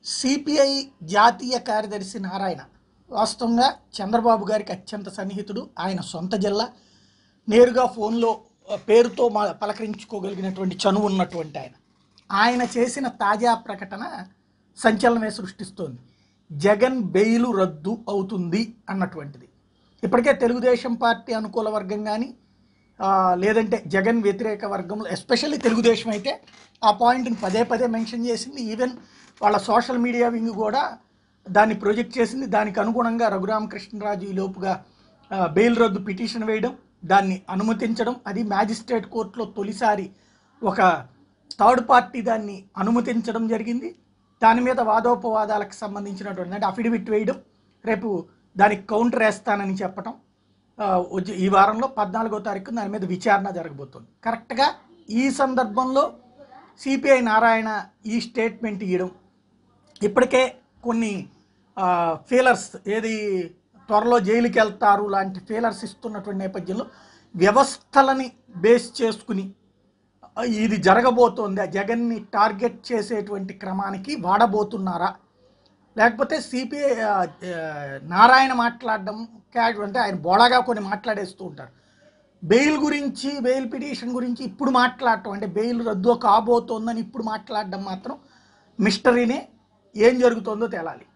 CPI జాతీయ కార్యదర్శి నారాయణ వాస్తవంగా చంద్రబాబు గారికి అత్యంత సన్నిహితుడు ఆయన సొంత జిల్లా నేరుగా ఫోన్లో ఆ, పేరుతో మా పలకరించుకోగలిగినటువంటి చనువు ఉన్నటువంటి ఆయన ఆయన చేసిన తాజా ప్రకటన సంచలనమే సృష్టిస్తోంది జగన్ బెయిలు రద్దు అవుతుంది అన్నటువంటిది ఇప్పటికే తెలుగుదేశం పార్టీ అనుకూల వర్గం కానీ ఆ, లేదంటే జగన్ వ్యతిరేక వర్గంలో ఎస్పెషల్లీ తెలుగుదేశం అయితే ఆ పాయింట్ని పదే పదే మెన్షన్ చేసింది ఈవెన్ వాళ్ళ సోషల్ మీడియా వింగ్ కూడా దాన్ని ప్రొజెక్ట్ చేసింది దానికి అనుగుణంగా రఘురామకృష్ణరాజు ఈ లోపుగా ఆ, బెయిల్ రద్దు పిటిషన్ వేయడం దాన్ని అనుమతించడం అది మ్యాజిస్ట్రేట్ కోర్టులో తొలిసారి ఒక థర్డ్ పార్టీ దాన్ని అనుమతించడం జరిగింది దాని మీద వాదోపవాదాలకు సంబంధించినటువంటి అంటే అఫిడవిట్ వేయడం రేపు దానికి కౌంటర్ వేస్తానని చెప్పటం ఆ, వచ్చే- ఈ వారంలో పద్నాలుగో తారీఖు దాని మీద విచారణ జరగబోతుంది కరెక్ట్గా ఈ సందర్భంలో సిపిఐ నారాయణ ఈ స్టేట్మెంట్ ఇవ్వడం ఇప్పటికే కొన్ని ఫీలర్స్ ఏది త్వరలో జైలుకి వెళ్తారు లాంటి ఫీలర్స్ ఇస్తున్నటువంటి నేపథ్యంలో వ్యవస్థలని బేస్ చేసుకుని ఆ, ఇది జరగబోతోంది ఆ జగన్ని టార్గెట్ చేసేటువంటి క్రమానికి వాడబోతున్నారా లేకపోతే సిపిఐ నారాయణ మాట్లాడడం క్యాజువల్ అంటే ఆయన బోడాగా కొన్ని మాట్లాడేస్తూ ఉంటారు బెయిల్ గురించి బెయిల్ పిటిషన్ గురించి ఇప్పుడు మాట్లాడటం అంటే బెయిల్ రద్దు కాబోతోందని ఇప్పుడు మాట్లాడడం మాత్రం మిస్టరీనే ఏం జరుగుతుందో తేలాలి